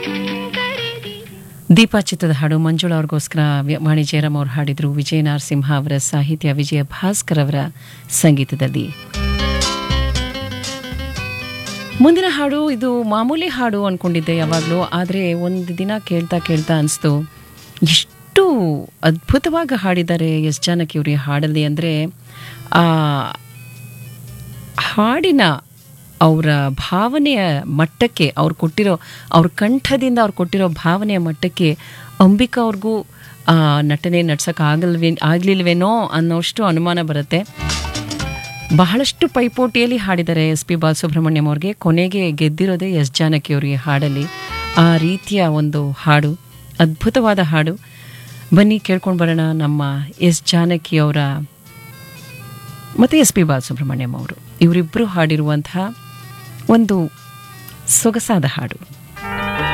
ದೀಪಾ ಚಿತ್ರದ ಹಾಡು ಮಂಜುಳಾ ಅವ್ರಿಗೋಸ್ಕರ ವ್ಯ- ವಾಣಿ ಜಯರಾಮ್ ಅವರು ಹಾಡಿದ್ರು ವಿಜಯ ನರಸಿಂಹ ಅವರ ಸಾಹಿತ್ಯ ವಿಜಯ ಭಾಸ್ಕರ್ ಅವರ ಸಂಗೀತದಲ್ಲಿ ಮುಂದಿನ ಹಾಡು ಇದು ಮಾಮೂಲಿ ಹಾಡು ಅನ್ಕೊಂಡಿದ್ದೆ ಯಾವಾಗಲೂ ಆದರೆ ಒಂದು ದಿನ ಕೇಳ್ತಾ ಕೇಳ್ತಾ ಅನಿಸ್ತು ಎಷ್ಟು ಅದ್ಭುತವಾಗಿ ಹಾಡಿದ್ದಾರೆ ಎಸ್ ಜಾನಕಿ ಅವರು ಈ ಹಾಡಲ್ಲಿ ಅಂದರೆ ಆ ಹಾಡಿನ ಅವರ ಭಾವನೆಯ ಮಟ್ಟಕ್ಕೆ ಅವ್ರು ಕೊಟ್ಟಿರೋ ಅವ್ರ ಕಂಠದಿಂದ ಅವ್ರು ಕೊಟ್ಟಿರೋ ಭಾವನೆಯ ಮಟ್ಟಕ್ಕೆ ಅಂಬಿಕಾ ಅವ್ರಿಗೂ ಆ ನಟನೆ ನಡ್ಸೋಕೆ ಆಗಲ್ವೇ ಆಗಲಿಲ್ವೇನೋ ಅನ್ನೋಷ್ಟು ಅನುಮಾನ ಬರುತ್ತೆ ಬಹಳಷ್ಟು ಪೈಪೋಟಿಯಲ್ಲಿ ಹಾಡಿದ್ದಾರೆ ಎಸ್ ಪಿ ಬಾಲಸುಬ್ರಹ್ಮಣ್ಯಂ ಅವ್ರಿಗೆ ಕೊನೆಗೆ ಗೆದ್ದಿರೋದೇ ಎಸ್ ಜಾನಕಿ ಅವರು ಈ ಹಾಡಲ್ಲಿ ಆ ರೀತಿಯ ಒಂದು ಹಾಡು ಅದ್ಭುತವಾದ ಹಾಡು ಬನ್ನಿ ಕೇಳ್ಕೊಂಡು ಬರೋಣ ನಮ್ಮ ಎಸ್ ಜಾನಕಿ ಅವರ ಮತ್ತು ಎಸ್ ಪಿ ಬಾಲಸುಬ್ರಹ್ಮಣ್ಯಂ ಅವರು ಇವರಿಬ್ಬರು ಹಾಡಿರುವಂತಹ ಒಂದು ಸೊಗಸಾದ ಹಾಡು